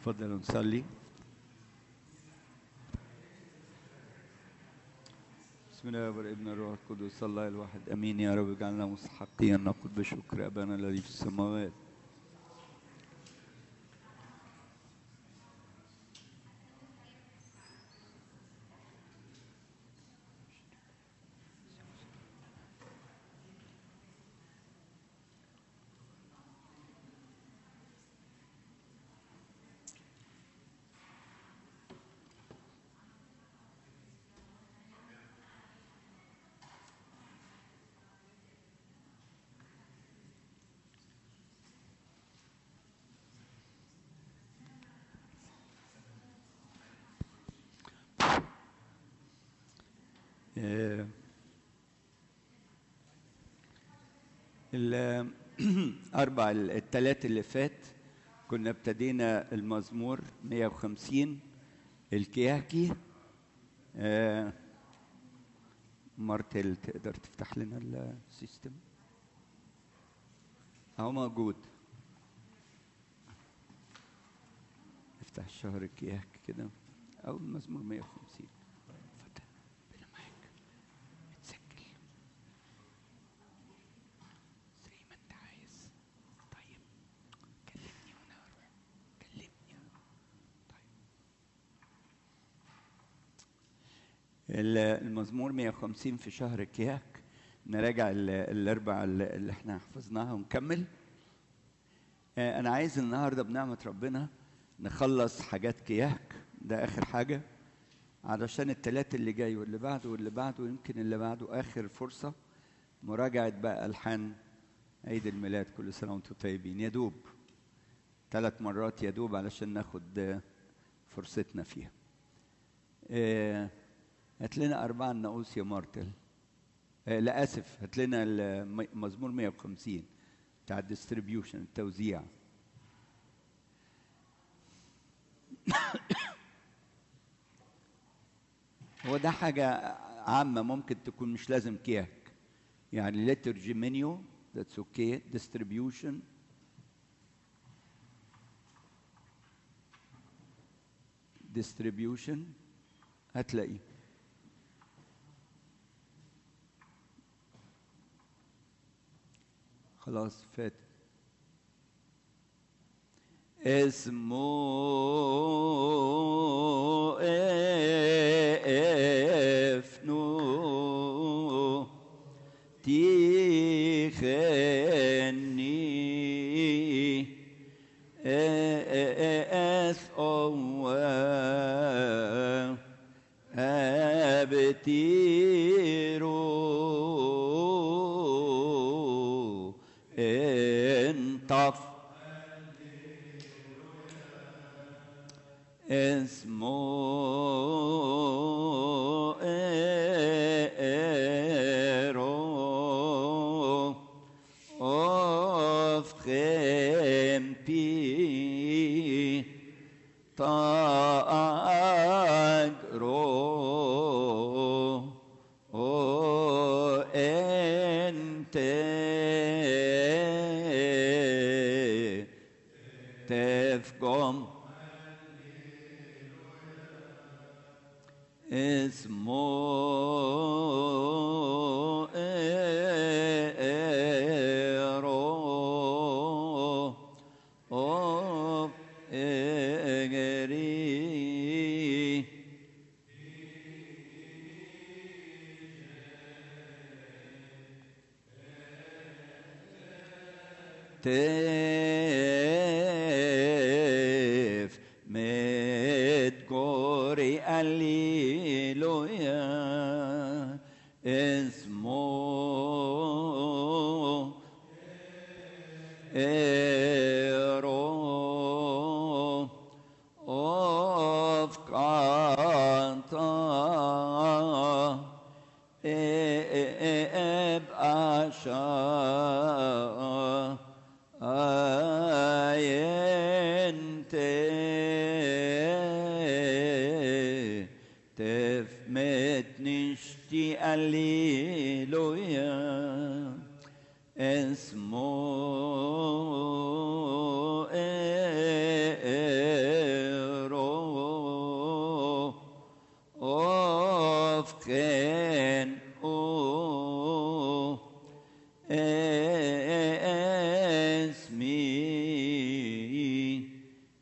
تفضل نصلي بسم الله والابن الروح القدس الله الواحد امين يا رب اجعلنا مستحقين نقول بشكر ابانا الذي في السماوات آه، الأربع الثلاث اللي فات كنا ابتدينا المزمور 150 الكياكي آه، مارتل تقدر تفتح لنا السيستم اهو موجود افتح الشهر الكياك كده او المزمور 150 اتفضل ربنا معاك اتسجل زي ما انت عايز طيب كلمني وانا هروح كلمني طيب ال- المزمور 150 في شهر كياك نراجع ال- الاربع اللي اللي احنا حفظناها ونكمل آه، انا عايز النهارده بنعمه ربنا نخلص حاجات كياك ده اخر حاجه علشان التلات اللي جاي واللي بعده واللي بعده يمكن اللي بعده اخر فرصه مراجعه بقى الحان عيد الميلاد كل سنه وانتم طيبين يا دوب ثلاث مرات يا دوب علشان ناخد آه، فرصتنا فيها آه، هات لنا أربعة الناقوس يا مارتل آه، لا آسف هات لنا المزمور 150 بتاع الديستريبيوشن التوزيع هو ده حاجة عامة ممكن تكون مش لازم كياك يعني liturgy menu that's okay distribution distribution هتلاقيه خلاص فات اسمه افنو تيخني اس او ابتيرو انطف اسمه ايرو اوف خمبي تاجرو او انت تفقم اسمه ايرو اوف اجري تف متقوري الليلويا اسمه ايرو اوف كانتا اب اشا اينت تفمت نشتي الليلويا اسمه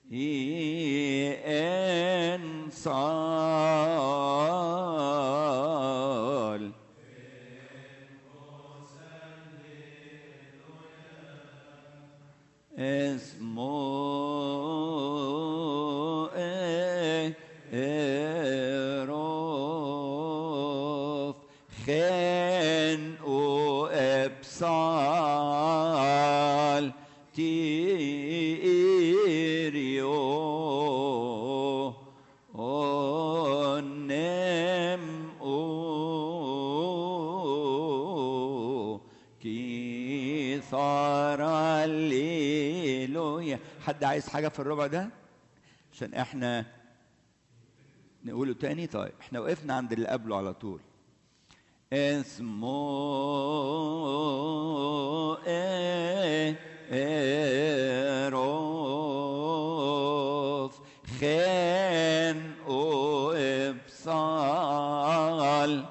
إنصال اسمه إيروف خان وإبصال تيريو ونم كي صار الليلويا حد عايز حاجة في الربع ده عشان احنا نقوله تاني طيب احنا وقفنا عند اللي قبله على طول اسمه إيه إيروف خان وإبصال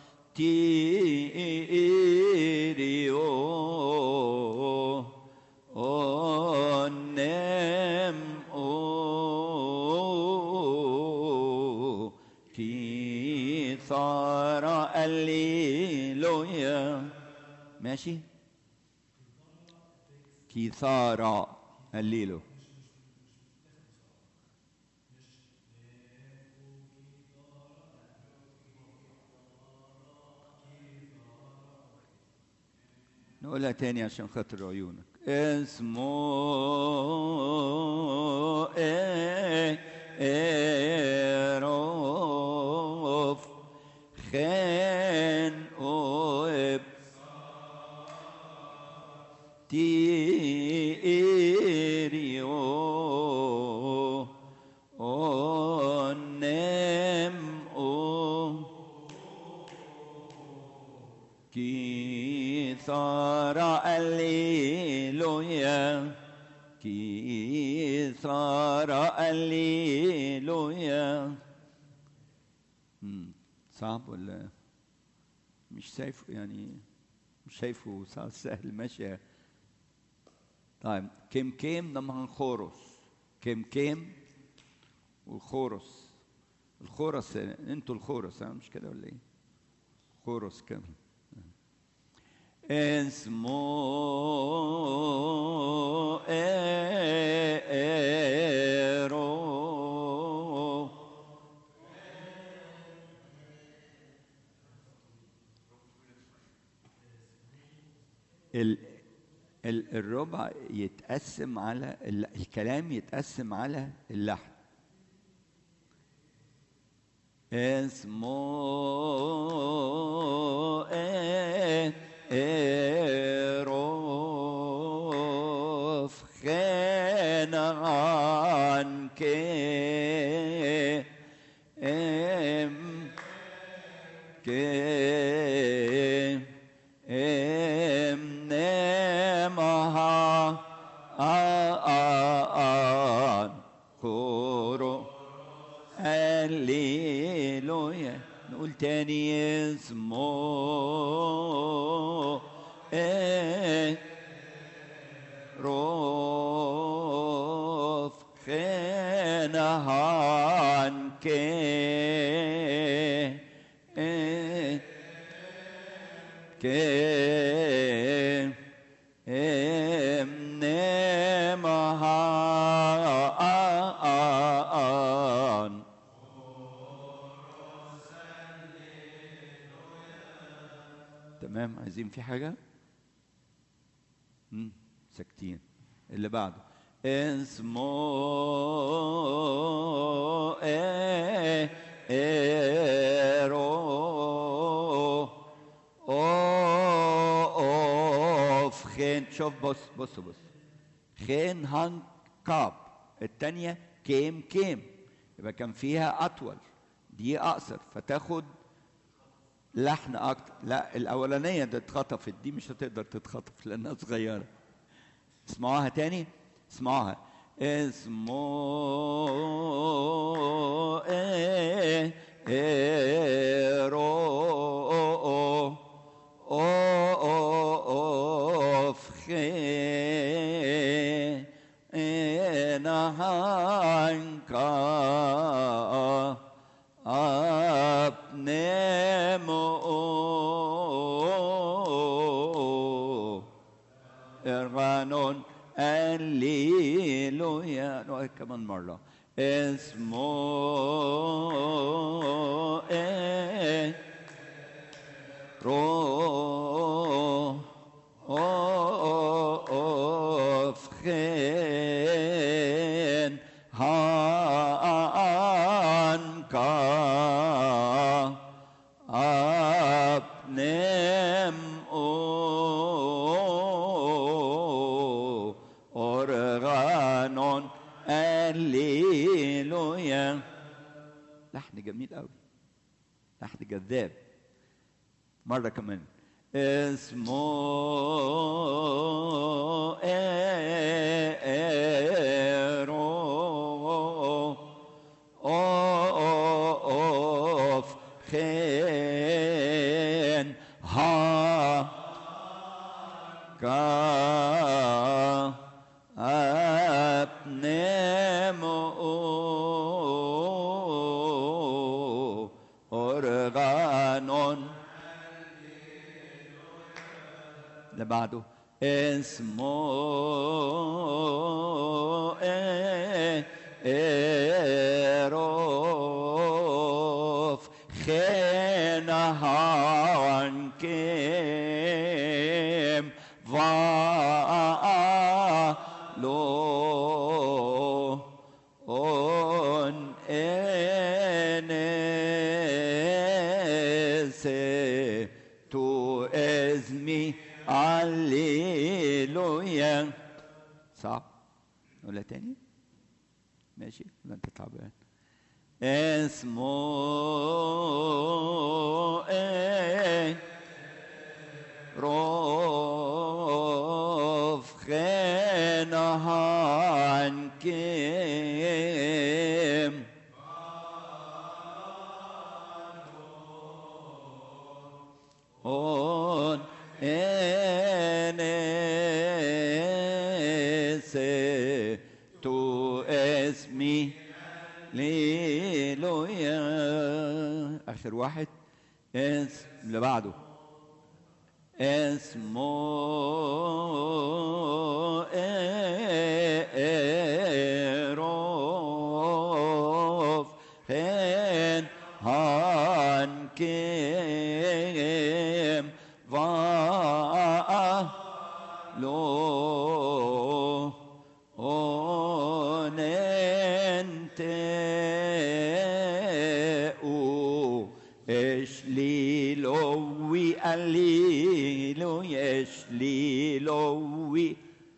تيريو ونم كي صار الليلويا ماشي كي صار الليلو نقولها تاني عشان خاطر عيونك اسمه إيه إيروف خان وإب تيريو ونم كي صار الليلويا كي صار الليلويا مم، صعب ولا مش شايفه يعني مش شايفه صعب سهل ماشي طيب كم كم لما هنخورس كم كم والخورس الخورس انتوا الخورس ها مش كده ولا ايه؟ خورس كامل اسمه إيرو ال ال الربع يتقسم على ال- الكلام يتقسم على اللحن اسمه إيه إيروف خان عنك ام كي ام نمها آن خورو هللويا نقول تاني اسمه إيه روف خنهان كي إيه كي إم نمها تمام عايزين في حاجة؟ مم. ساكتين اللي بعده اسمه إيه إيرو اوف خين شوف بص بص بص خين هان كاب التانية كيم كيم يبقى كان فيها أطول دي أقصر فتاخد لحن أكتر لا الأولانية دي اتخطفت دي مش هتقدر تتخطف لأنها صغيرة اسمعوها تاني اسمعوها اسمه إيه إيه رو أو أو خي نها عنك أبنمو إرغان الليلويا نقول كمان مرة اسمه إيه رو أفخن هانك أبنم أورغانون الليلويا لحن جميل قوي لحن جذاب مرة كمان اسمه إيرو أوف خين ها كا أبنمو أورغانون اللي بعده اسمه إيه إيروف خينهان كيم فالو اون انسي تو ازمي هللويا صعب ولا تاني ماشي ولا انت تعبان اسمه ايه روف خينهان كيم on enese tu اسمي ليلويا اخر واحد اسم اللي بعده اسمه ايروف هن هان كيم فا لو اوننت او اشلي لوي الليلو يشلي لوي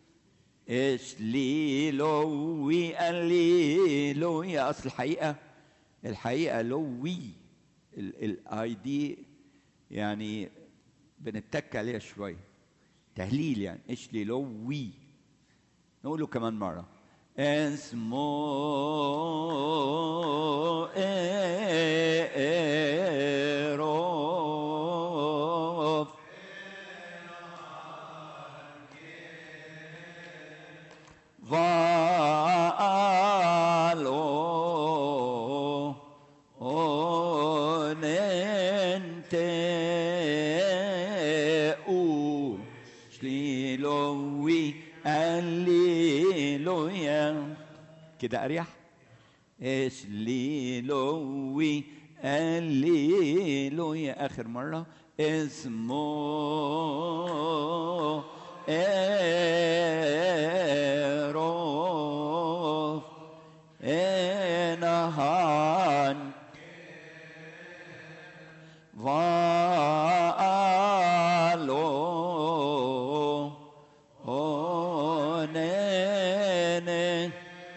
اشلي لوي الليلو يا اصل الحقيقه الحقيقه لوي الاي دي يعني بنتك عليها شويه تهليل يعني اشلي لوي نقوله كمان مره اسمه إيروف فالو اوننت او شليلوي الليلويا كده اريح ايش ليلوي الليلويا اخر مره اسمه ايروف انهان فالو اونن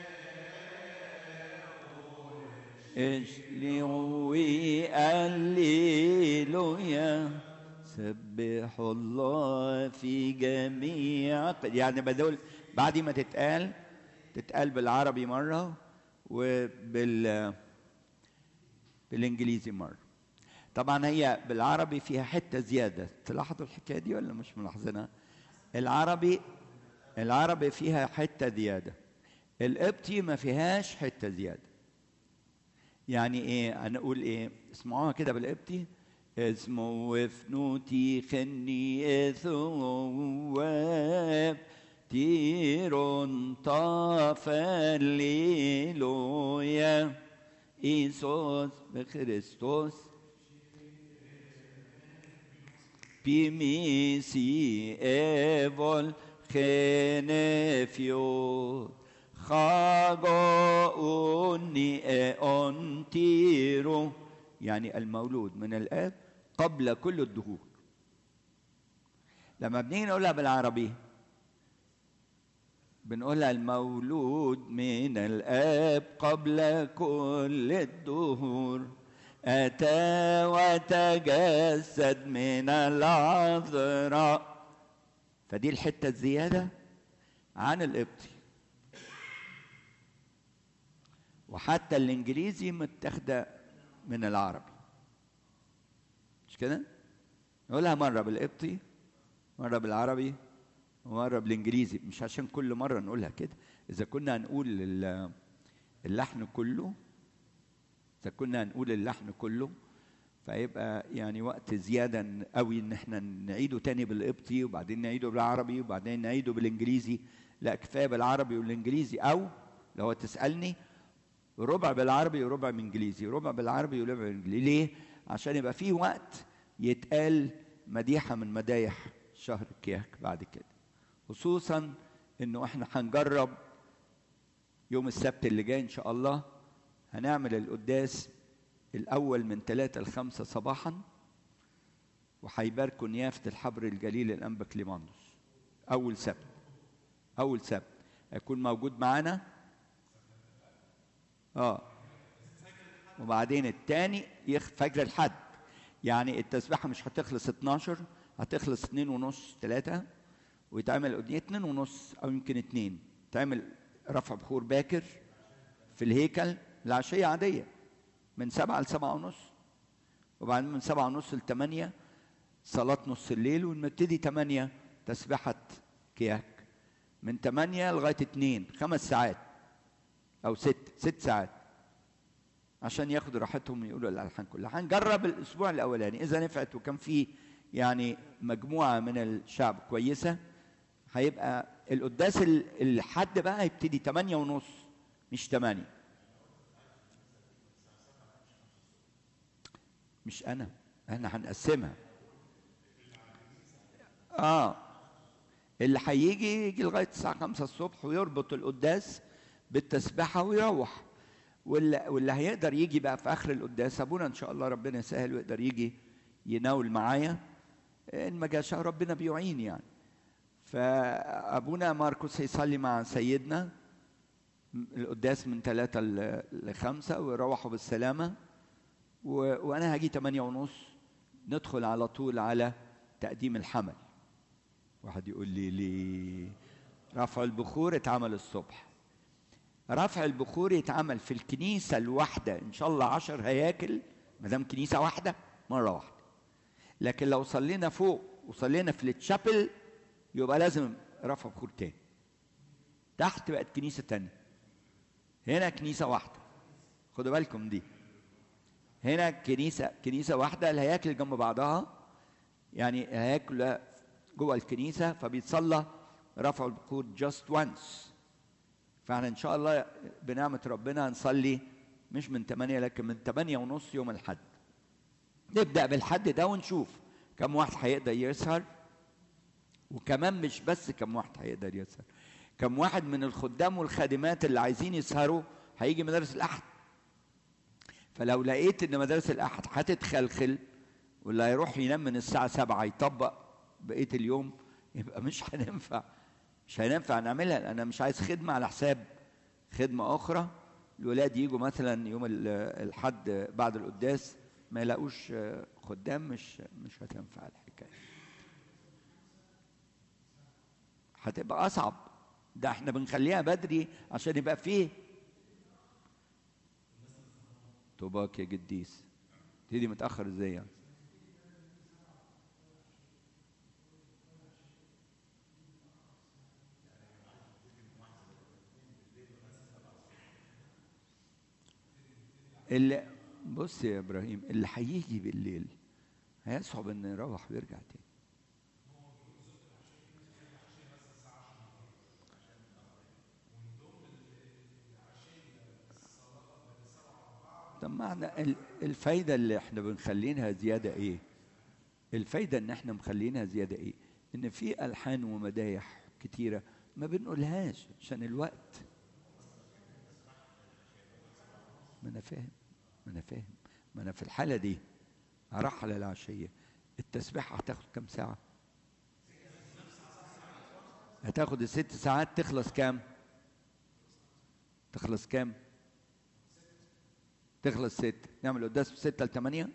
اشلوي الليلويا سبحوا الله في جميع يعني بدول بعد ما تتقال تتقال بالعربي مرة وبال بالانجليزي مرة طبعا هي بالعربي فيها حتة زيادة تلاحظوا الحكاية دي ولا مش ملاحظينها العربي العربي فيها حتة زيادة القبطي ما فيهاش حته زياده يعني ايه هنقول ايه اسمعوها كده بالقبطي اسمه وفنوتي خني ثواب تيرون طافليلويا إيسوس بخريستوس بميسي ايفول خنفيو خاغوني أنتيرو يعني المولود من الآب قبل كل الدهور لما بنيجي نقولها بالعربي بنقولها المولود من الآب قبل كل الدهور أتى وتجسد من العذراء فدي الحتة الزيادة عن القبطي وحتى الإنجليزي متاخدة من العربي مش كده؟ نقولها مرة بالقبطي مرة بالعربي ومرة بالإنجليزي مش عشان كل مرة نقولها كده إذا كنا هنقول اللحن كله إذا كنا هنقول اللحن كله فيبقى يعني وقت زيادة قوي إن إحنا نعيده تاني بالقبطي وبعدين نعيده بالعربي وبعدين نعيده بالإنجليزي لا كفاية بالعربي والإنجليزي أو لو تسألني ربع بالعربي وربع بالإنجليزي ربع بالعربي وربع بالإنجليزي ليه؟ عشان يبقى فيه وقت يتقال مديحة من مدايح شهر الكياك بعد كده خصوصا انه احنا هنجرب يوم السبت اللي جاي ان شاء الله هنعمل القداس الاول من ثلاثة لخمسة صباحا وهيباركوا نيافة الحبر الجليل الانبا كليماندوس اول سبت اول سبت هيكون موجود معانا اه وبعدين الثاني فجر الحد يعني التسبيحه مش هتخلص 12 هتخلص 2 ونص 3 ويتعمل قدام اتنين ونص او يمكن اتنين تعمل رفع بخور باكر في الهيكل العشية عادية من سبعة لسبعة ونص وبعدين من سبعة ونص لتمانية صلاة نص الليل ونبتدي تمانية تسبيحة كياك من تمانية لغاية اتنين خمس ساعات أو ست ست ساعات عشان ياخدوا راحتهم يقولوا الألحان كلها هنجرب الأسبوع الأولاني إذا نفعت وكان في يعني مجموعة من الشعب كويسة هيبقى القداس الحد بقى هيبتدي 8 ونص مش 8 مش انا احنا هنقسمها اه اللي هيجي يجي لغايه الساعه 5 الصبح ويربط القداس بالتسبحه ويروح واللي, واللي هيقدر يجي بقى في اخر القداس ابونا ان شاء الله ربنا يسهل ويقدر يجي يناول معايا ان ما جاش ربنا بيعين يعني فابونا ماركوس هيصلي مع سيدنا القداس من ثلاثة لخمسة ويروحوا بالسلامة و... وأنا هاجي تمانية ونص ندخل على طول على تقديم الحمل واحد يقول لي ليه رفع البخور اتعمل الصبح رفع البخور يتعمل في الكنيسة الواحدة إن شاء الله عشر هياكل ما دام كنيسة واحدة مرة واحدة لكن لو صلينا فوق وصلينا في التشابل يبقى لازم رفع بخور تاني تحت بقت كنيسة تانية هنا كنيسة واحدة خدوا بالكم دي هنا كنيسة كنيسة واحدة الهياكل جنب بعضها يعني الهياكل جوه الكنيسة فبيتصلى رفع البخور just once فاحنا ان شاء الله بنعمة ربنا هنصلي مش من 8 لكن من 8 ونص يوم الحد نبدأ بالحد ده ونشوف كم واحد هيقدر يسهر وكمان مش بس كم واحد هيقدر يسهر كم واحد من الخدام والخادمات اللي عايزين يسهروا هيجي مدارس الأحد فلو لقيت إن مدارس الأحد هتتخلخل واللي هيروح ينام من الساعة سبعة يطبق بقية اليوم يبقى مش هننفع مش هينفع نعملها أنا مش عايز خدمة على حساب خدمة أخرى الولاد يجوا مثلا يوم الحد بعد القداس ما يلاقوش خدام مش مش هتنفع الحكايه هتبقى اصعب ده احنا بنخليها بدري عشان يبقى فيه طوباك يا قديس تيجي متاخر ازاي يعني اللي بص يا ابراهيم اللي هيجي بالليل هيصعب انه يروح ويرجع تاني طب معنى ال- الفايدة اللي احنا بنخلينها زيادة ايه؟ الفايدة ان احنا مخلينها زيادة ايه؟ ان في ألحان ومدايح كتيرة ما بنقولهاش عشان الوقت ما انا فاهم ما انا فاهم ما انا في الحالة دي هرحل العشية التسبيحة هتاخد كام ساعة؟ هتاخد الست ساعات تخلص كام؟ تخلص كام؟ تخلص ست نعمل قداس من ستة لثمانية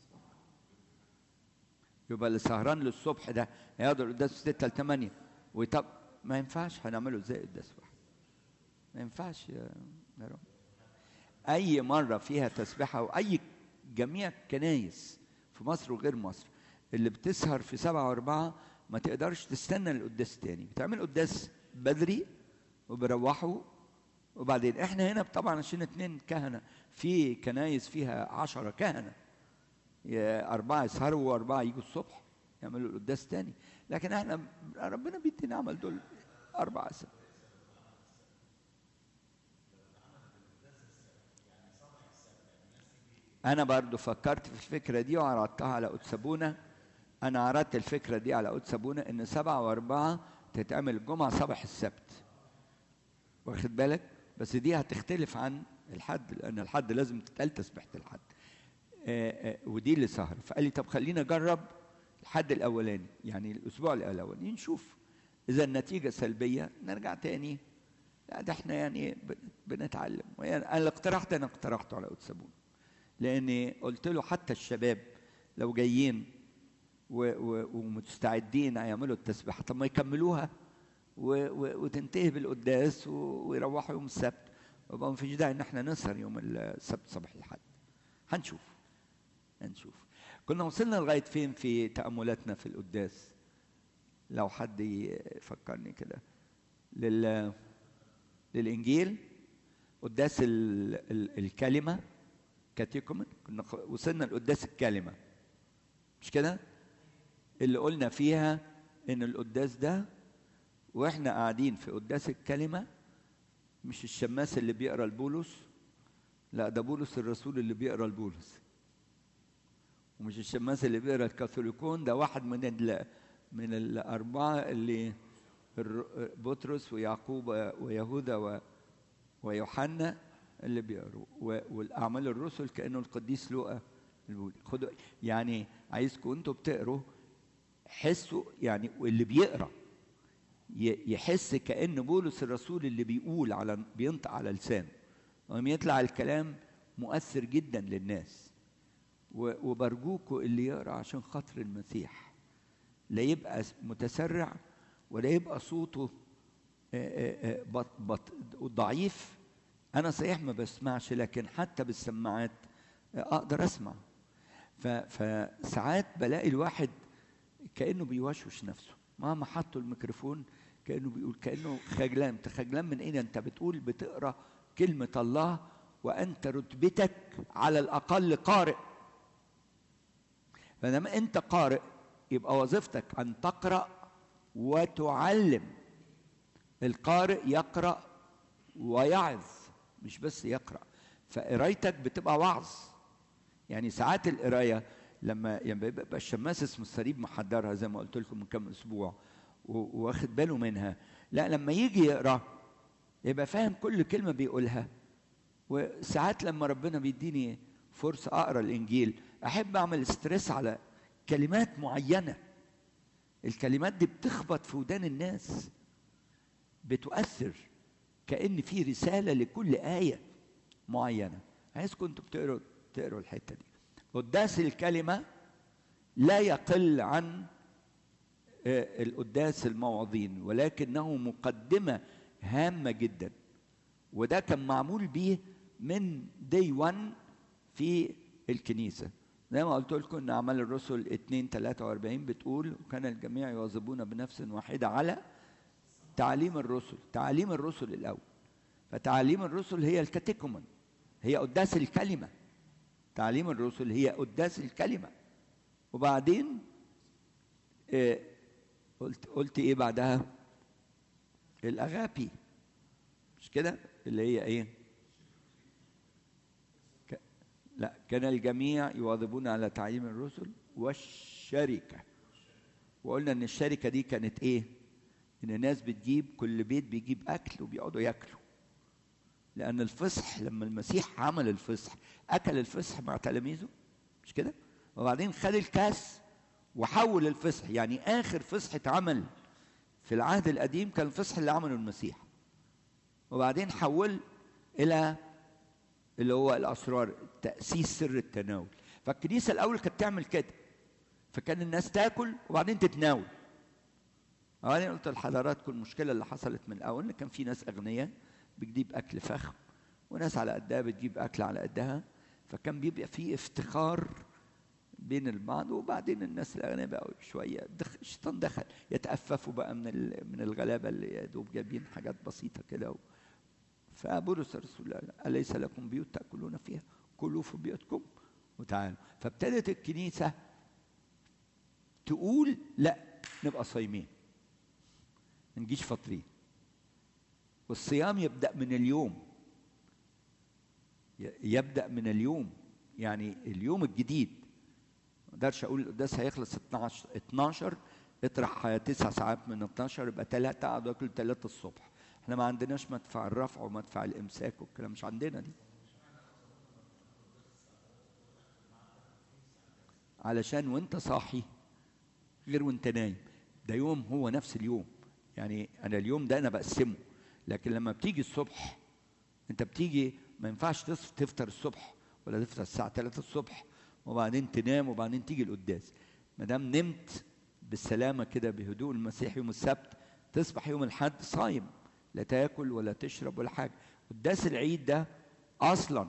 يبقى اللي سهران للصبح ده هيقعد القداس من ستة لثمانية وطب ما ينفعش هنعمله ازاي قداس واحد ما ينفعش يا يا رب أي مرة فيها تسبيحة وأي جميع الكنايس في مصر وغير مصر اللي بتسهر في سبعة وأربعة ما تقدرش تستنى القداس تاني بتعمل قداس بدري وبيروحوا وبعدين احنا هنا طبعا عشان اتنين كهنة في كنايس فيها عشرة كهنة يا أربعة يسهروا وأربعة يجوا الصبح يعملوا القداس تاني لكن احنا ربنا بيدينا عمل دول أربعة سنة أنا برضو فكرت في الفكرة دي وعرضتها على أتسابونا أنا عرضت الفكرة دي على أتسابونا إن سبعة وأربعة تتعمل الجمعة صباح السبت واخد بالك بس دي هتختلف عن الحد لأن الحد لازم تتقال تسبيحة الحد آه، آه، ودي اللي سهر فقال لي طب خلينا نجرب الحد الأولاني يعني الأسبوع الأولاني نشوف إذا النتيجة سلبية نرجع تاني لا ده احنا يعني بن- بنتعلم ويعني أنا الاقتراح ده أنا اقترحته على أتسابون لاني قلت له حتى الشباب لو جايين و و ومستعدين هيعملوا التسبيحه طب ما يكملوها و و وتنتهي بالقداس و ويروحوا يوم السبت ويبقى ما فيش داعي ان احنا نسهر يوم السبت صباح الحد هنشوف هنشوف كنا وصلنا لغايه فين في تاملاتنا في القداس لو حد يفكرني كده لل للانجيل قداس ال ال الكلمه كاتيكومن كنا خ- وصلنا لقداس الكلمة مش كده؟ اللي قلنا فيها إن القداس ده وإحنا قاعدين في قداس الكلمة مش الشماس اللي بيقرا البولس لا ده بولس الرسول اللي بيقرا البولس ومش الشماس اللي بيقرا الكاثوليكون ده واحد من ال من الأربعة اللي الر- بطرس ويعقوب ويهوذا و ويوحنا اللي بيقروا و- والاعمال الرسل كانه القديس لوقا البولي. خدوا يعني عايزكم انتوا بتقروا حسوا يعني واللي بيقرا ي- يحس كان بولس الرسول اللي بيقول على بينطق على لسانه ويوم يطلع الكلام مؤثر جدا للناس و- وبرجوكوا اللي يقرا عشان خاطر المسيح لا يبقى متسرع ولا يبقى صوته آه، آه، آه، بط بط ضعيف انا صحيح ما بسمعش لكن حتى بالسماعات آه، اقدر اسمع ف- فساعات بلاقي الواحد كانه بيوشوش نفسه مهما حطوا الميكروفون كانه بيقول كانه خجلان انت خجلان من ايه ده انت بتقول بتقرا كلمه الله وانت رتبتك على الاقل قارئ فلما انت قارئ يبقى وظيفتك ان تقرا وتعلم القارئ يقرا ويعظ مش بس يقرا فقرايتك بتبقى وعظ يعني ساعات القرايه لما يعني بيبقى الشماس اسمه الصليب محضرها زي ما قلت لكم من كام اسبوع و- واخد باله منها لا لما يجي يقرا يبقى فاهم كل كلمه بيقولها وساعات لما ربنا بيديني فرصه اقرا الانجيل احب اعمل ستريس على كلمات معينه الكلمات دي بتخبط في ودان الناس بتؤثر كأن في رسالة لكل آية معينة عايزكم انتوا بتقروا تقروا الحتة دي قداس الكلمة لا يقل عن آه، القداس المواضين ولكنه مقدمة هامة جدا وده كان معمول بيه من دي 1 في الكنيسة زي ما قلت لكم ان اعمال الرسل 2 43 بتقول وكان الجميع يواظبون بنفس واحدة على تعليم الرسل تعليم الرسل الاول فتعليم الرسل هي الكاتيكومن هي قداس الكلمه تعليم الرسل هي قداس الكلمه وبعدين آه، قلت قلت ايه بعدها الاغابي مش كده اللي هي ايه ك... لا كان الجميع يواظبون على تعليم الرسل والشركه وقلنا ان الشركه دي كانت ايه ان الناس بتجيب كل بيت بيجيب اكل وبيقعدوا ياكلوا لان الفصح لما المسيح عمل الفصح اكل الفصح مع تلاميذه مش كده وبعدين خد الكاس وحول الفصح يعني اخر فصح اتعمل في العهد القديم كان الفصح اللي عمله المسيح وبعدين حول الى اللي هو الاسرار تاسيس سر التناول فالكنيسه الاول كانت تعمل كده فكان الناس تاكل وبعدين تتناول وبعدين قلت لحضراتكم المشكله اللي حصلت من الاول ان كان في ناس اغنياء بتجيب اكل فخم وناس على قدها بتجيب اكل على قدها فكان بيبقى في افتخار بين البعض وبعدين الناس الاغنياء بقوا شويه دخ... الشيطان دخل يتأففوا بقى من ال... من الغلابه اللي يا دوب جايبين حاجات بسيطه كده و... فبولس الرسول قال اليس لكم بيوت تاكلون فيها كلوا في بيوتكم وتعالوا فابتدت الكنيسه تقول لا نبقى صايمين ما نجيش فاطرين والصيام يبدا من اليوم يبدا من اليوم يعني اليوم الجديد ما اقدرش اقول القداس هيخلص 12 12 اطرح تسع ساعات من 12 يبقى ثلاثة اقعد اكل ثلاثة الصبح احنا ما عندناش مدفع الرفع ومدفع الامساك والكلام مش عندنا دي علشان وانت صاحي غير وانت نايم ده يوم هو نفس اليوم يعني انا اليوم ده انا بقسمه لكن لما بتيجي الصبح انت بتيجي ما ينفعش تفطر الصبح ولا تفطر الساعة 3 الصبح وبعدين تنام وبعدين تيجي القداس ما دام نمت بالسلامة كده بهدوء المسيح يوم السبت تصبح يوم الحد صايم لا تاكل ولا تشرب ولا حاجة قداس العيد ده أصلا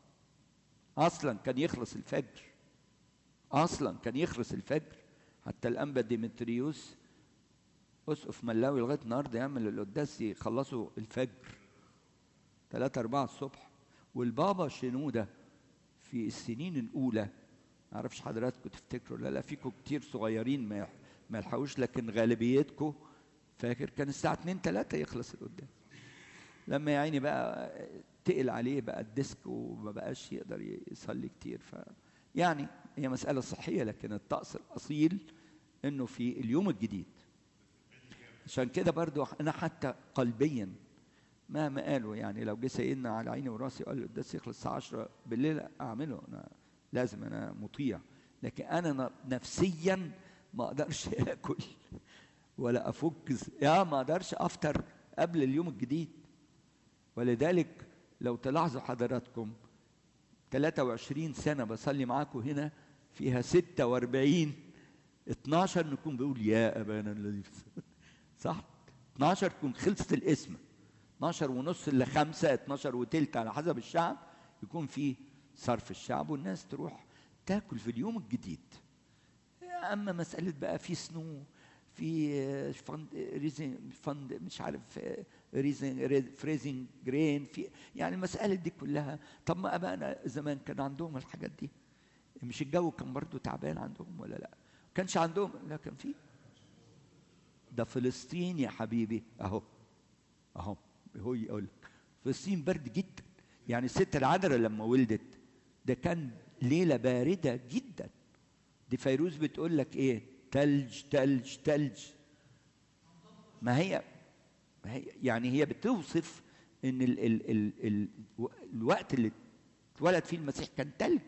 أصلا كان يخلص الفجر أصلا كان يخلص الفجر حتى الأنبا ديمتريوس أسقف ملاوي لغاية النهاردة يعمل القداس يخلصوا الفجر ثلاثة أربعة الصبح والبابا شنودة في السنين الأولى معرفش حضراتكم تفتكروا لا لا فيكم كتير صغيرين ما ما يلحقوش لكن غالبيتكم فاكر كان الساعة 2 3 يخلص القداس لما يا عيني بقى تقل عليه بقى الديسك وما بقاش يقدر يصلي كتير ف يعني هي مسألة صحية لكن الطقس الأصيل إنه في اليوم الجديد عشان كده برضو أنا حتى قلبيا مهما قالوا يعني لو جه سيدنا على عيني وراسي وقال القداس يخلص الساعة 10 بالليل أعمله أنا لازم أنا مطيع لكن أنا نفسيا ما أقدرش آكل ولا أفك يا ما أقدرش أفطر قبل اليوم الجديد ولذلك لو تلاحظوا حضراتكم 23 سنة بصلي معاكم هنا فيها 46 12 نكون بيقول يا أبانا الذي في السماء صح 12 تكون خلصت الاسم 12 ونص ل 5 12 وتلت على حسب الشعب يكون في صرف الشعب والناس تروح تاكل في اليوم الجديد اما مساله بقى في سنو في فند ريزن فند مش عارف ريزن فريزنج جرين في يعني المساله دي كلها طب ما ابائنا زمان كان عندهم الحاجات دي مش الجو كان برضو تعبان عندهم ولا لا كانش عندهم لا كان في ده فلسطين يا حبيبي اهو اهو هو يقول لك فلسطين برد جدا يعني الست العذراء لما ولدت ده كان ليله بارده جدا دي فيروز بتقول لك ايه تلج تلج تلج ما هي ما هي يعني هي بتوصف ان ال ال ال ال الوقت اللي اتولد فيه المسيح كان تلج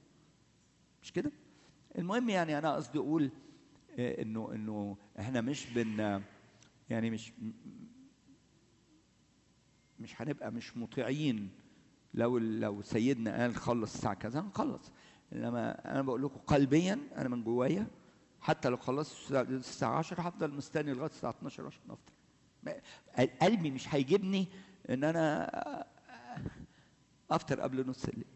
مش كده المهم يعني انا قصدي اقول انه انه احنا مش بن يعني مش مش هنبقى مش مطيعين لو لو سيدنا قال خلص الساعه كذا هنخلص انما انا بقول لكم قلبيا انا من جوايا حتى لو خلصت الساعه 10 هفضل مستني لغايه الساعه 12 عشان افطر قلبي مش هيجيبني ان انا افطر قبل نص الليل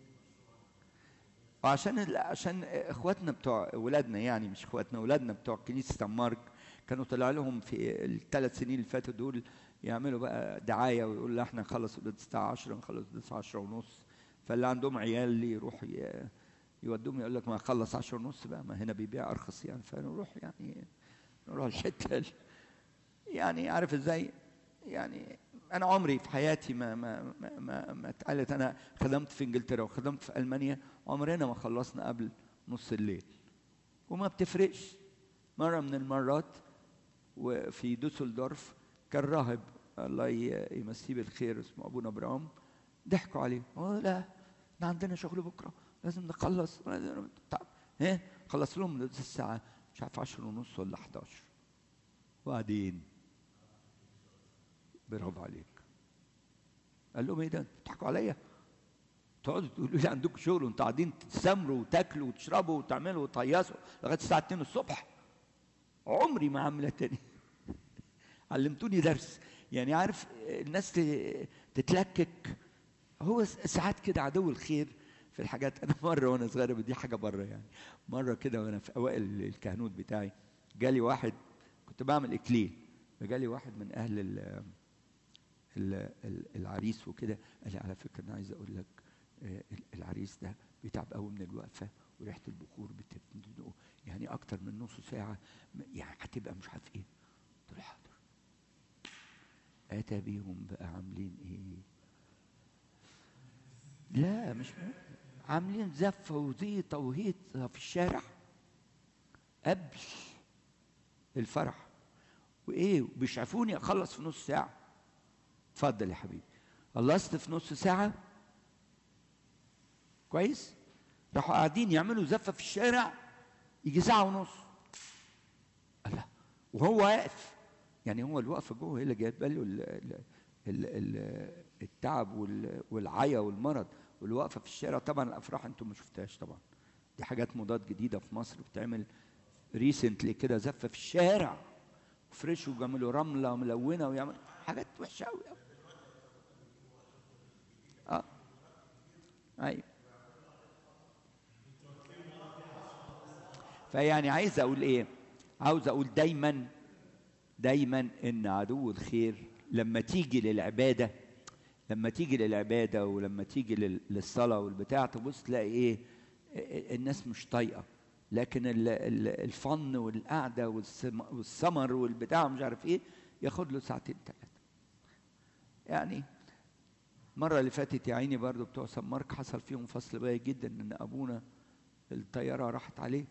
وعشان عشان اخواتنا بتوع ولادنا يعني مش اخواتنا ولادنا بتوع كنيسه سان مارك كانوا طلع لهم في الثلاث سنين اللي فاتوا دول يعملوا بقى دعايه ويقول احنا نخلص الساعه 10 نخلص الساعه 10 ونص فاللي عندهم عيال يروح يودوهم يقول لك ما خلص عشر ونص بقى ما هنا بيبيع ارخص يعني فنروح يعني نروح الحته ال- يعني عارف ازاي يعني انا عمري في حياتي ما ما ما ما, ما اتقالت انا خدمت في انجلترا وخدمت في المانيا عمرنا ما خلصنا قبل نص الليل وما بتفرقش مره من المرات وفي دوسلدورف كان راهب الله ي- يمسيه بالخير اسمه ابونا ابراهيم ضحكوا عليه هو لا احنا عندنا شغل بكره لازم نخلص لازم- طب ايه خلص لهم الساعه مش عارف 10 ونص ولا 11 وبعدين برافو عليك قال لهم ايه ده انتوا بتضحكوا عليا تقعدوا تقولوا لي عندكم شغل وانتوا قاعدين تسمروا وتاكلوا وتشربوا وتعملوا وتهيصوا لغايه الساعه 2 الصبح عمري ما عامله تاني علمتوني درس يعني عارف الناس ت- تتلكك هو س- ساعات كده عدو الخير في الحاجات انا مره وانا صغير دي حاجه بره يعني مره كده وانا في اوائل الكهنوت بتاعي جالي واحد كنت بعمل اكليل فجالي واحد من اهل ال ال- ال- العريس وكده قال لي على فكره انا عايز اقول لك آه، ال- العريس ده بيتعب قوي من الوقفه وريحه البخور بتبدو يعني اكتر من نص ساعه م- يعني هتبقى مش عارف ايه قلت له حاضر اتى بيهم بقى عاملين ايه لا مش مهم. عاملين زفه وزيطه وهيطه في الشارع قبل الفرح وايه بيشعفوني اخلص في نص ساعه اتفضل يا حبيبي خلصت في نص ساعه كويس راحوا قاعدين يعملوا زفه في الشارع يجي ساعه ونص الله وهو واقف يعني هو الوقفه جوه هي اللي جايبه له ال- ال- ال- ال- التعب وال- والعيا والمرض والوقفه في الشارع طبعا الافراح انتم ما شفتهاش طبعا دي حاجات موضات جديده في مصر بتعمل ريسنتلي كده زفه في الشارع فريش ويعملوا رمله ملونه ويعمل حاجات وحشه قوي اه ايوه فيعني عايز اقول ايه عاوز اقول دايما دايما ان عدو الخير لما تيجي للعباده لما تيجي للعباده ولما تيجي لل- للصلاه والبتاع تبص تلاقي ايه إيه- الناس مش طايقه لكن ال- ال- الفن والقعده والسم- والسمر والبتاع مش عارف ايه ياخد له ساعتين ثلاثه يعني المره اللي فاتت يا عيني برضو بتوع سمارك حصل فيهم فصل بايخ جدا ان ابونا الطياره راحت عليه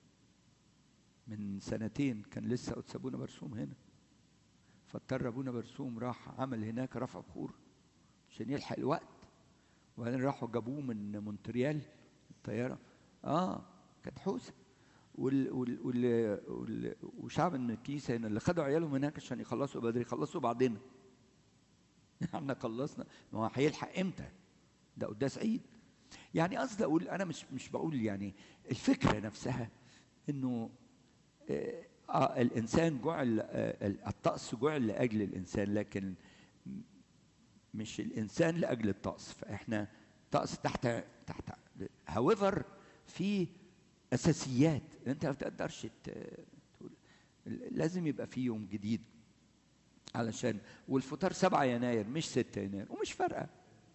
من سنتين كان لسه قدس ابونا برسوم هنا فاضطر ابونا برسوم راح عمل هناك رفع بخور عشان يلحق الوقت وبعدين راحوا جابوه من مونتريال الطياره اه كانت حوسه وال وال وال وال وشعب الكنيسه هنا اللي خدوا عيالهم هناك عشان يخلصوا بدري خلصوا بعدين احنا خلصنا ما هو هيلحق امتى؟ ده قداس عيد يعني قصدي اقول انا مش مش بقول يعني الفكره نفسها انه آه آه، الانسان جعل آه الطقس جعل لاجل الانسان لكن م- مش الانسان لاجل الطقس فاحنا طقس تحت تحت هاويفر في اساسيات انت ما تقدرش ت- تقول لازم يبقى في يوم جديد علشان والفطار 7 يناير مش 6 يناير ومش فارقه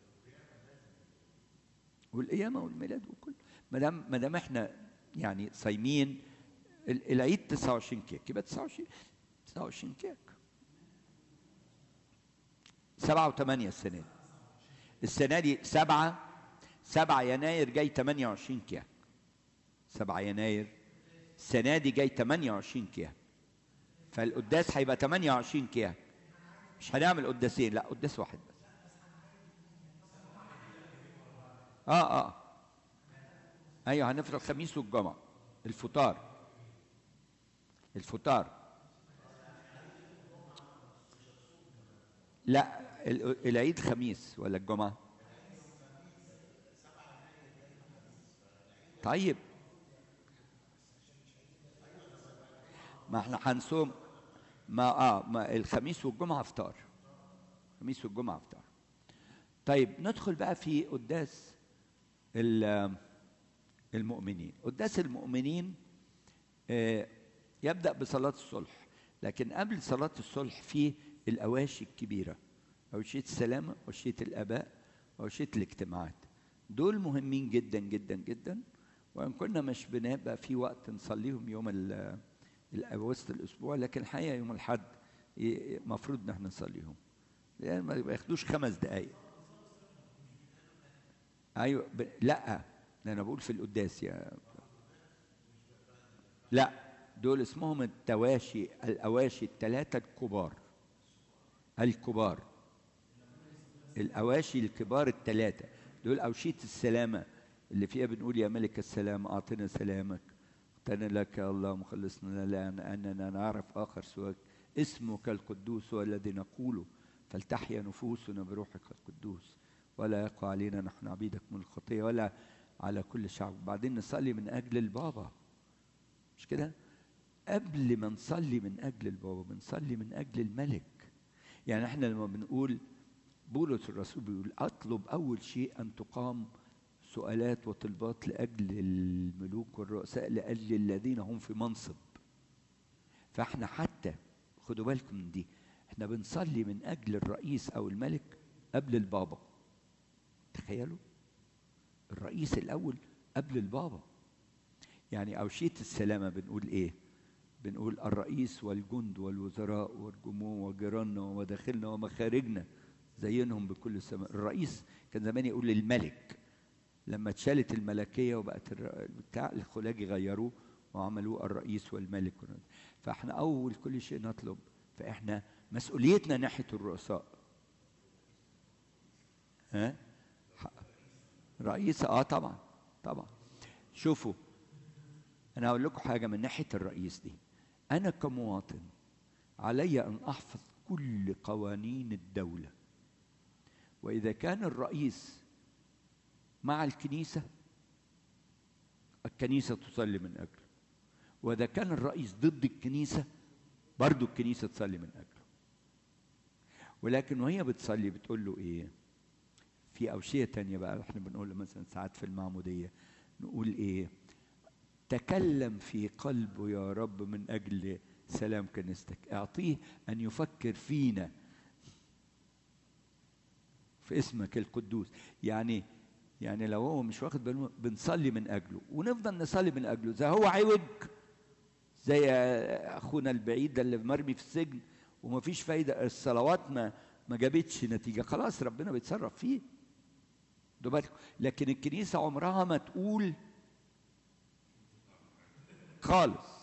والقيامه والميلاد وكل ما دام ما دام احنا يعني صايمين ال- العيد 29 كيك يبقى 29 29 كيك 7 و8 السنه دي السنه دي 7 7 يناير جاي 28 كيك 7 يناير السنه دي جاي 28 كيك فالقداس هيبقى 28 كيك مش هنعمل قداسين لا قداس واحد بس اه اه ايوه هنفرق الخميس والجمعه الفطار الفطار لا ال- العيد خميس ولا الجمعه طيب ما احنا هنصوم ما اه ما الخميس والجمعه افطار الخميس والجمعه افطار طيب ندخل بقى في قداس ال- المؤمنين قداس المؤمنين آه، يبدأ بصلاة الصلح لكن قبل صلاة الصلح في الأواشي الكبيرة أوشية السلامة أوشية الآباء أوشية الاجتماعات دول مهمين جدا جدا جدا وان كنا مش بنبقى في وقت نصليهم يوم ال- ال- وسط الاسبوع لكن الحقيقه يوم الاحد المفروض ان احنا نصليهم لان ما ياخدوش خمس دقائق ايوه ب... لا ده انا بقول في القداس يا لا دول اسمهم التواشي الاواشي الثلاثه الكبار الكبار الاواشي الكبار الثلاثه دول اوشيه السلامه اللي فيها بنقول يا ملك السلام اعطنا سلامك اعطنا لك يا الله مخلصنا لا اننا نعرف اخر سواك اسمك القدوس هو الذي نقوله فلتحيا نفوسنا بروحك القدوس ولا يقع علينا نحن عبيدك من الخطيه ولا على كل شعب بعدين نصلي من اجل البابا مش كده قبل ما نصلي من اجل البابا بنصلي من اجل الملك يعني احنا لما بنقول بولس الرسول بيقول اطلب اول شيء ان تقام سؤالات وطلبات لاجل الملوك والرؤساء لاجل الذين هم في منصب فاحنا حتى خدوا بالكم من دي احنا بنصلي من اجل الرئيس او الملك قبل البابا تخيلوا الرئيس الاول قبل البابا يعني اوشيه السلامه بنقول ايه بنقول الرئيس والجند والوزراء والجموع وجيراننا ومداخلنا ومخارجنا زينهم بكل سماء الرئيس كان زمان يقول للملك لما اتشالت الملكيه وبقت الر- بتاع الخلاجي غيروه وعملوه الرئيس والملك فاحنا اول كل شيء نطلب فاحنا مسؤوليتنا ناحيه الرؤساء ها ح- رئيس اه طبعا طبعا شوفوا انا هقول لكم حاجه من ناحيه الرئيس دي انا كمواطن علي ان احفظ كل قوانين الدوله واذا كان الرئيس مع الكنيسه الكنيسه تصلي من اجله واذا كان الرئيس ضد الكنيسه برضو الكنيسه تصلي من اجله ولكن وهي بتصلي بتقول له ايه في اوشيه تانية بقى احنا بنقول مثلا ساعات في المعموديه نقول ايه تكلم في قلبه يا رب من اجل سلام كنيستك اعطيه ان يفكر فينا في اسمك القدوس يعني يعني لو هو مش واخد باله بنصلي من اجله ونفضل نصلي من اجله اذا هو عوج زي اخونا البعيد ده اللي مرمي في السجن ومفيش فايده الصلوات ما ما جابتش نتيجه خلاص ربنا بيتصرف فيه خدوا بالكم لكن الكنيسه عمرها ما تقول خالص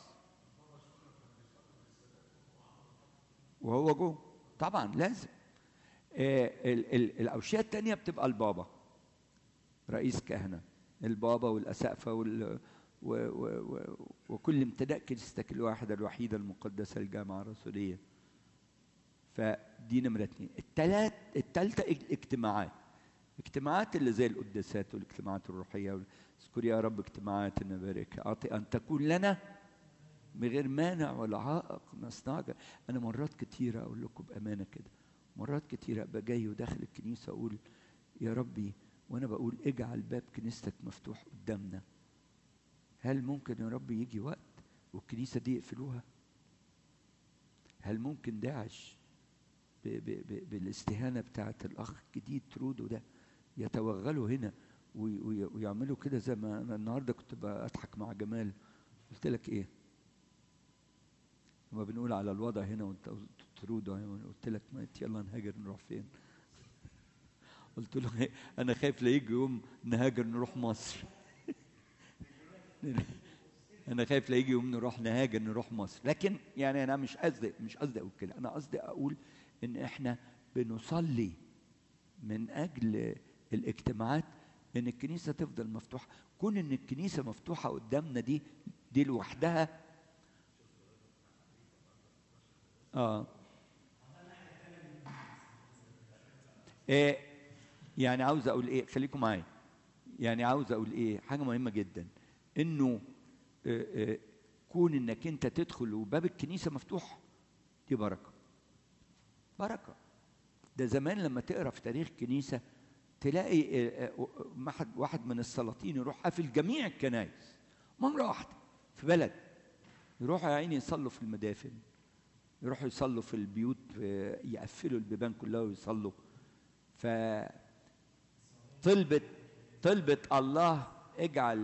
وهو جوه طبعا لازم آه، ال- ال- الاوشيه الثانيه بتبقى البابا رئيس كهنه البابا والاسقفه وال و و و وكل امتداء كنيستك الواحده الوحيده المقدسه الجامعه الرسوليه فدي نمره اثنين الثلاث الثالثه الاجتماعات اجتماعات اللي زي القداسات والاجتماعات الروحيه اذكر يا رب اجتماعات نبارك اعطي ان تكون لنا بغير مانع ولا عائق نصنعك انا مرات كتيره اقول لكم بامانه كده مرات كتيره ابقى جاي وداخل الكنيسه اقول يا ربي وانا بقول اجعل باب كنيستك مفتوح قدامنا هل ممكن يا رب يجي وقت والكنيسه دي يقفلوها هل ممكن داعش ب ب ب بالاستهانه بتاعه الاخ الجديد ترودو ده يتوغلوا هنا وي- وي- ويعملوا كده زي ما انا النهارده كنت بضحك مع جمال قلت لك ايه لما بنقول على الوضع هنا وانت ترودو هنا، قلت لك ما يلا نهاجر نروح فين قلت له إيه؟ انا خايف لا يجي يوم نهاجر نروح مصر انا خايف لا يجي يوم نروح نهاجر نروح مصر لكن يعني انا مش قصدي مش قصدي اقول كده انا قصدي اقول ان احنا بنصلي من اجل الاجتماعات ان الكنيسه تفضل مفتوحه كون ان الكنيسه مفتوحه قدامنا دي دي لوحدها اه إيه يعني عاوز اقول ايه خليكم معايا يعني عاوز اقول ايه حاجه مهمه جدا انه آه، آه، كون انك انت تدخل وباب الكنيسه مفتوح دي بركه بركه ده زمان لما تقرا في تاريخ كنيسه تلاقي آه، آه، واحد واحد من السلاطين يروح قافل جميع الكنائس مره واحده في بلد يروحوا يا عيني يصلوا في المدافن يروحوا يصلوا في البيوت آه، يقفلوا البيبان كلها ويصلوا ف طلبت طلبت الله اجعل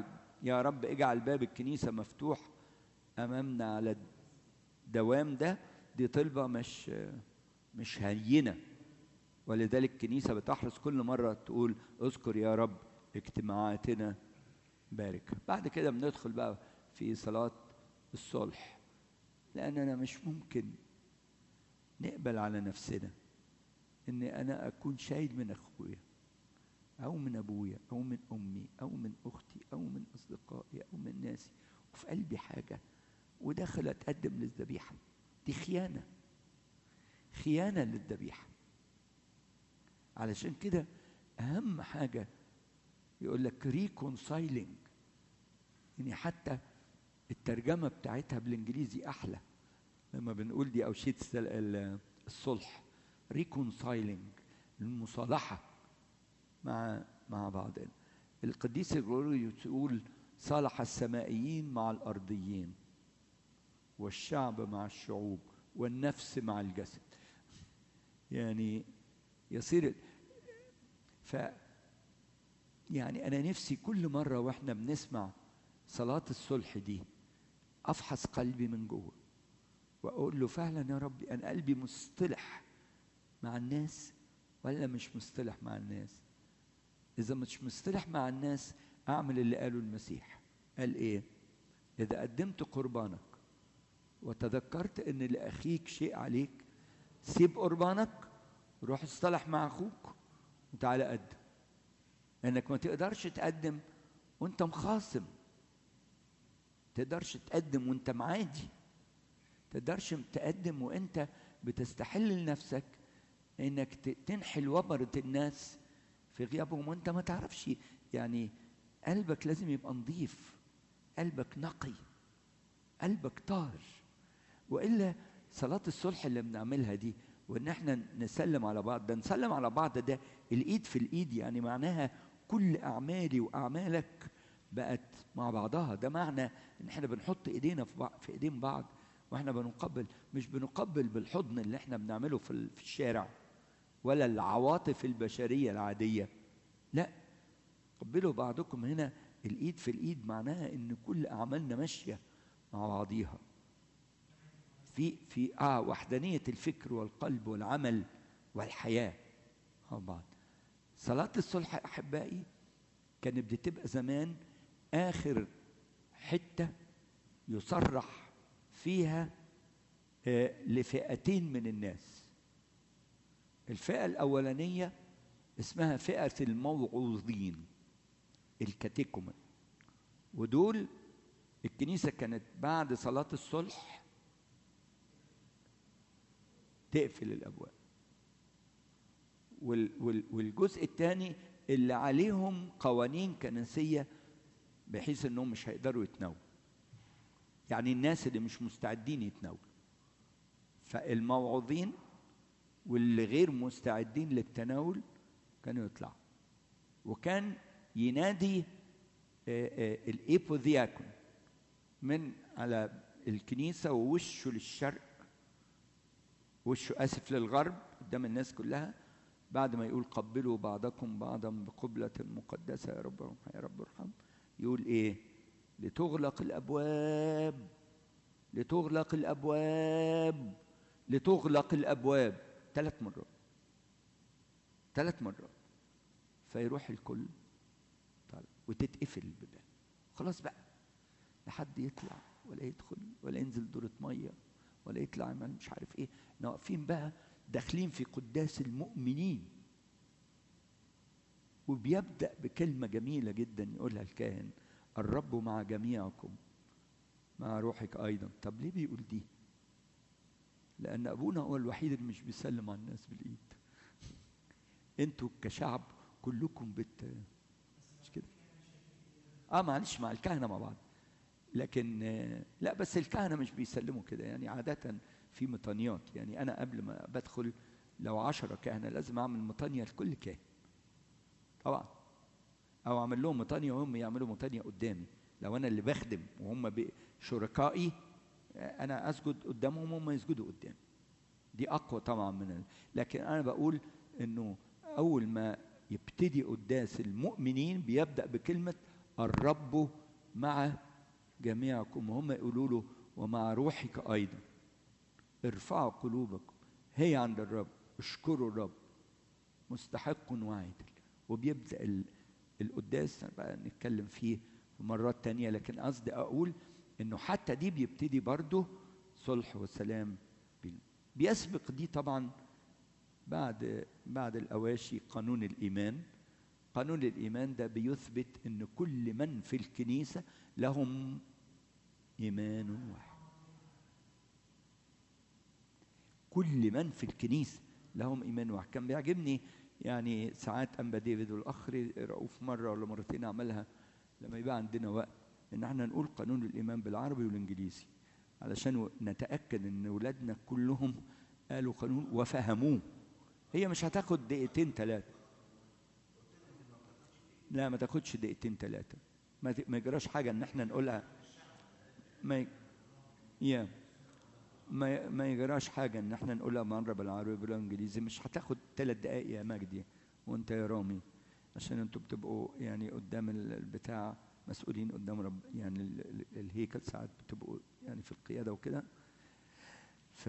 يا رب اجعل باب الكنيسة مفتوح أمامنا على الدوام ده دي طلبة مش مش هينة ولذلك الكنيسة بتحرص كل مرة تقول اذكر يا رب اجتماعاتنا بارك بعد كده بندخل بقى في صلاة الصلح لأننا مش ممكن نقبل على نفسنا إن أنا أكون شايل من أخويا أو من أبويا أو من أمي أو من أختي أو من أصدقائي أو من ناسي وفي قلبي حاجة وداخل أتقدم للذبيحة دي خيانة خيانة للذبيحة علشان كده أهم حاجة يقول لك ريكونسايلينج يعني حتى الترجمة بتاعتها بالإنجليزي أحلى لما بنقول دي أوشية الصلح ريكونسايلينج المصالحة مع مع بعضنا القديس الغروري يقول صالح السمائيين مع الأرضيين والشعب مع الشعوب والنفس مع الجسد يعني يصير ف يعني أنا نفسي كل مرة وإحنا بنسمع صلاة الصلح دي أفحص قلبي من جوه وأقول له فعلا يا ربي أنا قلبي مصطلح مع الناس ولا مش مصطلح مع الناس إذا مش مصطلح مع الناس أعمل اللي قاله المسيح قال إيه إذا قدمت قربانك وتذكرت إن لأخيك شيء عليك سيب قربانك روح اصطلح مع أخوك وتعالى قدم لأنك ما تقدرش تقدم وأنت مخاصم تقدرش تقدم وأنت معادي تقدرش تقدم وأنت بتستحل لنفسك إنك تنحل وبرة الناس في غيابهم وأنت ما تعرفش يعني قلبك لازم يبقى نظيف قلبك نقي قلبك طاهر والا صلاه الصلح اللي بنعملها دي وان احنا نسلم على بعض ده نسلم على بعض ده الايد في الايد يعني معناها كل اعمالي واعمالك بقت مع بعضها ده معنى ان احنا بنحط ايدينا في بعض في ايدين بعض واحنا بنقبل مش بنقبل بالحضن اللي احنا بنعمله في في الشارع ولا العواطف البشريه العاديه لا قبلوا بعضكم هنا الايد في الايد معناها ان كل اعمالنا ماشيه مع بعضيها في في اه وحدانيه الفكر والقلب والعمل والحياه مع بعض صلاه الصلح احبائي كانت بتبقى زمان اخر حته يصرح فيها آه لفئتين من الناس الفئه الاولانيه اسمها فئه الموعوظين الكاتيكومن ودول الكنيسه كانت بعد صلاه الصلح تقفل الابواب وال وال والجزء الثاني اللي عليهم قوانين كنسيه بحيث انهم مش هيقدروا يتناولوا يعني الناس اللي مش مستعدين يتناولوا فالموعوظين واللي غير مستعدين للتناول كانوا يطلعوا وكان ينادي الايبوذياكون من على الكنيسه ووشه للشرق وشه اسف للغرب قدام الناس كلها بعد ما يقول قبلوا بعضكم بعضا بقبلة مقدسة يا رب يا رب ارحم يقول ايه لتغلق الابواب لتغلق الابواب لتغلق الابواب ثلاث مرات ثلاث مرات فيروح الكل طالع وتتقفل البيبان خلاص بقى لا حد يطلع ولا يدخل ولا ينزل دورة ميه ولا يطلع يعمل مش عارف ايه احنا واقفين بقى داخلين في قداس المؤمنين وبيبدأ بكلمة جميلة جدا يقولها الكاهن الرب مع جميعكم مع روحك أيضا طب ليه بيقول دي لأن أبونا هو الوحيد اللي مش بيسلم على الناس بالإيد انتوا كشعب كلكم بت مش كده اه معلش مع الكهنة مع بعض لكن لا بس الكهنة مش بيسلموا كده يعني عادة في مطانيات يعني أنا قبل ما بدخل لو عشرة كهنة لازم أعمل مطانية لكل كاهن طبعا أو أعمل لهم مطانية وهم يعملوا مطانية قدامي لو أنا اللي بخدم وهم شركائي أنا أسجد قدامهم وهم يسجدوا قدامي دي أقوى طبعا من ال... لكن أنا بقول إنه أول ما يبتدي قداس المؤمنين بيبدأ بكلمة الرب مع جميعكم وهم يقولوا له ومع روحك ايضا ارفعوا قلوبكم هي عند الرب اشكروا الرب مستحق وعادل وبيبدا ال- القداس بقى نتكلم فيه في مرات تانية لكن قصدي اقول انه حتى دي بيبتدي برضه صلح وسلام بينا. بيسبق دي طبعا بعد بعد الاواشي قانون الايمان قانون الايمان ده بيثبت ان كل من في الكنيسه لهم ايمان واحد كل من في الكنيسه لهم ايمان واحد كان بيعجبني يعني ساعات انبا ديفيد والاخ رؤوف مره ولا مرتين عملها لما يبقى عندنا وقت ان احنا نقول قانون الايمان بالعربي والانجليزي علشان نتاكد ان اولادنا كلهم قالوا قانون وفهموه هي مش هتاخد دقيقتين ثلاثه لا ما تاخدش دقيقتين ثلاثه ما ت- ما يجراش حاجه ان احنا نقولها ما ي... يا ما ما يجراش حاجه ان احنا نقولها مره بالعربي بالانجليزي مش هتاخد ثلاث دقائق يا مجدي وانت يا رامي عشان انتوا بتبقوا يعني قدام ال- البتاع مسؤولين قدام رب يعني ال- ال- الهيكل ساعات بتبقوا يعني في القياده وكده ف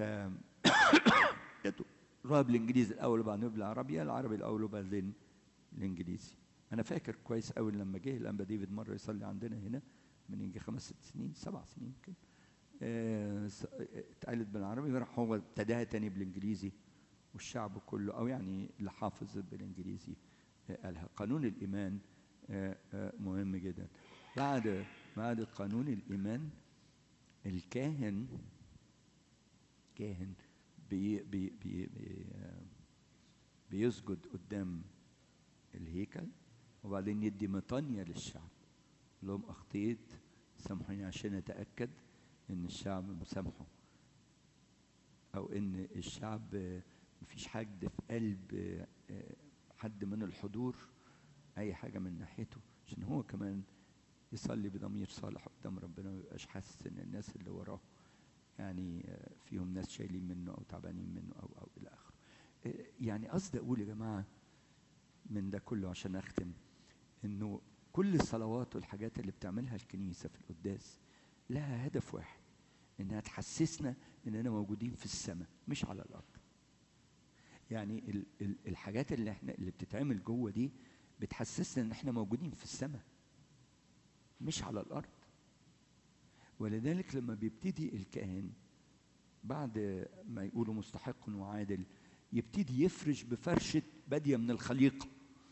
روها بالانجليزي الاول وبعدين بالعربي العربي الاول وبعدين الانجليزي انا فاكر كويس قوي لما جه الانبا ديفيد مره يصلي عندنا هنا من يجي خمس ست سنين سبع سنين يمكن آه، س- اتقالت بالعربي راح هو ابتداها تاني بالانجليزي والشعب كله او يعني اللي حافظ بالانجليزي آه، قالها قانون الايمان آه، آه، مهم جدا بعد بعد قانون الايمان الكاهن كاهن بي بي بي بي آه، بيسجد قدام الهيكل وبعدين يدي مطانية للشعب يقول لهم أخطيت سامحوني عشان أتأكد إن الشعب مسامحه أو إن الشعب آه، مفيش حد في قلب آه، آه، حد من الحضور أي حاجة من ناحيته عشان هو كمان يصلي بضمير صالح قدام ربنا ما يبقاش حاسس إن الناس اللي وراه يعني آه، فيهم ناس شايلين منه أو تعبانين منه أو أو إلى آخره آه، يعني قصدي أقول يا جماعة من ده كله عشان اختم انه كل الصلوات والحاجات اللي بتعملها الكنيسه في القداس لها هدف واحد انها تحسسنا اننا موجودين في السماء مش على الارض يعني ال ال الحاجات اللي احنا اللي بتتعمل جوه دي بتحسسنا ان احنا موجودين في السماء مش على الارض ولذلك لما بيبتدي الكاهن بعد ما يقولوا مستحق وعادل يبتدي يفرش بفرشة بادية من الخليقة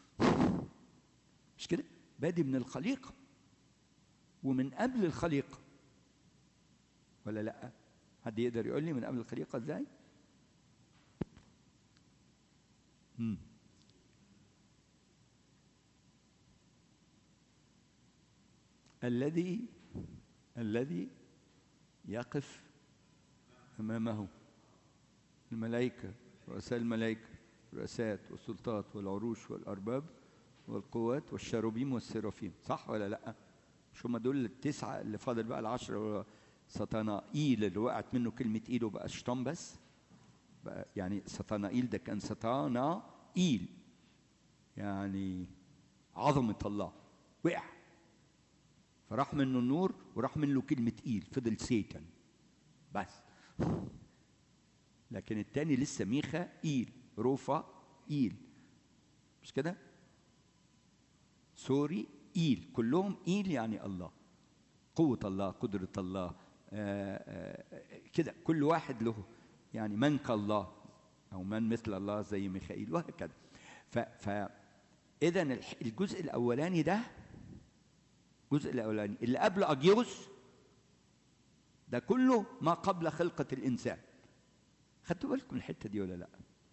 مش كده؟ بادي من الخليقة ومن قبل الخليقة ولا لأ؟ حد يقدر يقول لي من قبل الخليقة ازاي؟ مم. الذي الذي يقف أمامه الملائكة رؤساء الملائكة الرؤسات والسلطات والعروش والأرباب والقوات والشاروبيم والسرافيم صح ولا لأ؟ مش هم دول التسعة اللي فاضل بقى العشرة سطانائيل اللي وقعت منه كلمة إيل وبقى شيطان بس بقى يعني سطانائيل ده كان سطانائيل يعني عظمة الله وقع فراح منه النور وراح منه كلمة إيل فضل سيتن بس لكن التاني لسه ميخا إيل روفا إيل مش كده؟ سوري إيل كلهم إيل يعني الله قوة الله قدرة الله آه، آه، كده كل واحد له يعني من كالله أو من مثل الله زي ميخائيل وهكذا ف, ف إذا الح- الجزء الأولاني ده الجزء الأولاني اللي قبل أجيوس ده كله ما قبل خلقة الإنسان خدتوا بالكم من الحتة دي ولا لأ؟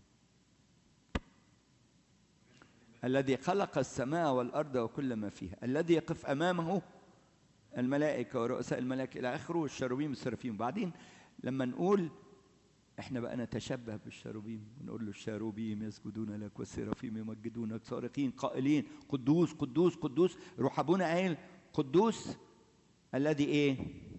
الذي خلق السماء والأرض وكل ما فيها الذي يقف أمامه الملائكة ورؤساء الملائكة إلى آخره والشاروبيم والسرافيم بعدين لما نقول احنا بقى نتشبه بالشاروبيم ونقول له الشاروبيم يسجدون لك والسرافيم يمجدونك صارخين قائلين قدوس قدوس قدوس روح ابونا قايل قدوس الذي ايه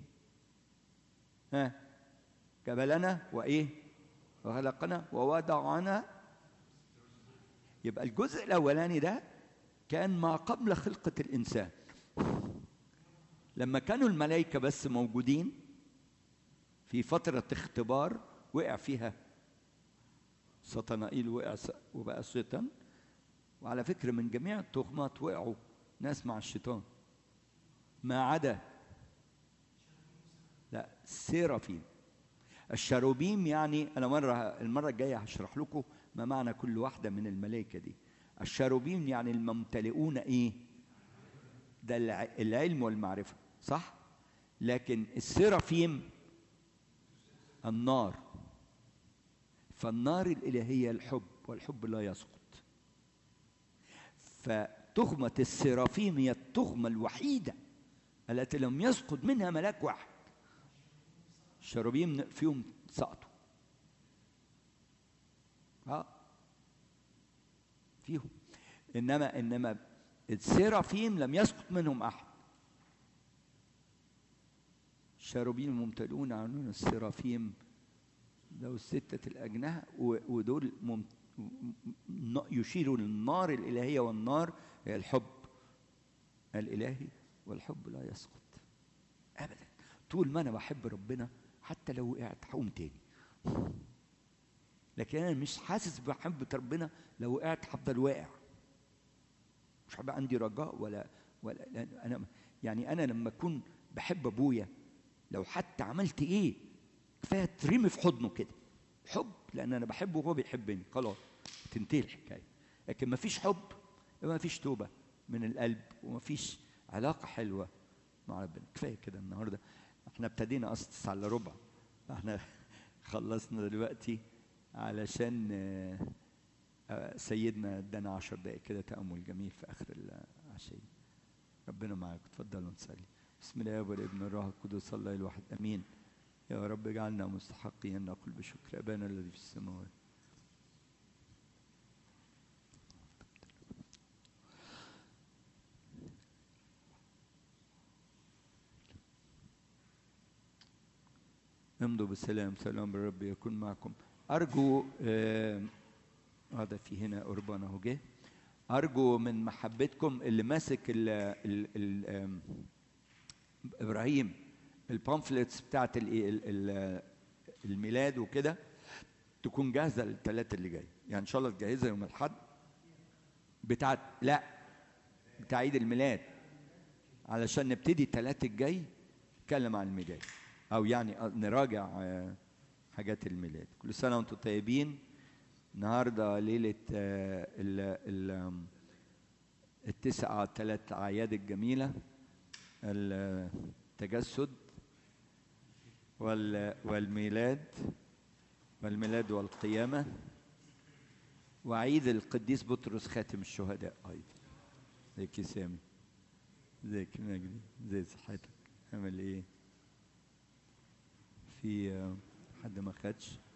ها جبلنا وايه وخلقنا ووضعنا يبقى الجزء الاولاني ده كان ما قبل خلقه الانسان لما كانوا الملائكة بس موجودين في فترة اختبار وقع فيها سطنائيل وقع س- وبقى شيطان وعلى فكرة من جميع التهمات وقعوا ناس مع الشيطان ما عدا لا سيرافيم الشاروبيم يعني انا مره المره الجايه هشرح لكم ما معنى كل واحده من الملائكه دي الشاروبيم يعني الممتلئون ايه ده الع- العلم والمعرفه صح لكن السيرافيم النار فالنار الالهيه الحب والحب لا يسقط فتهمه السرافيم هي التهمه الوحيده التي لم يسقط منها ملاك واحد الشرابيم فيهم سقطوا اه فيهم انما انما السرافيم لم يسقط منهم احد الشاروبيم ممتلئون عنون السرافيم ذو الستة الأجنحة و- ودول مم- م- يشيروا للنار الإلهية والنار هي الحب الإلهي والحب لا يسقط أبدا طول ما أنا بحب ربنا حتى لو وقعت هقوم تاني لكن أنا مش حاسس بمحبة ربنا لو وقعت هفضل واقع مش هيبقى عندي رجاء ولا ولا لأن أنا يعني أنا لما أكون بحب أبويا لو حتى عملت إيه كفايه ترمي في حضنه كده حب لان انا بحبه وهو بيحبني خلاص تنتهي الحكايه لكن ما فيش حب يبقى ما فيش توبه من القلب وما فيش علاقه حلوه مع ربنا كفايه كده النهارده احنا ابتدينا اصلا تسعة الا ربع احنا خلصنا دلوقتي علشان آه، آه، سيدنا ادانا عشر دقائق كده تامل جميل في اخر العشيه ربنا معاك اتفضلوا نصلي بسم الله والابن الروح القدس الله الواحد امين يا رب اجعلنا مستحقين ان نقول بشكر ابانا الذي في السماوات امضوا بالسلام سلام الرب يكون معكم ارجو آه، هذا في هنا قربان اهو جه ارجو من محبتكم اللي ماسك ال ال ال آم، ابراهيم البامفلتس بتاعت ال ال ال الميلاد وكده تكون جاهزه للثلاثه اللي جاي يعني ان شاء الله تجهزها يوم الاحد بتاعت لا بتاع عيد الميلاد علشان نبتدي الثلاث الجاي نتكلم عن الميلاد او يعني نراجع آه، حاجات الميلاد كل سنه وانتم طيبين النهارده ليله آه، ال ال آم، التسعة ثلاث أعياد الجميلة التجسد وال- والميلاد والميلاد والقيامة وعيد القديس بطرس خاتم الشهداء أيضا ازيك يا سامي ازيك يا مجدي ازي صحتك عامل ايه في آه، حد ما خدش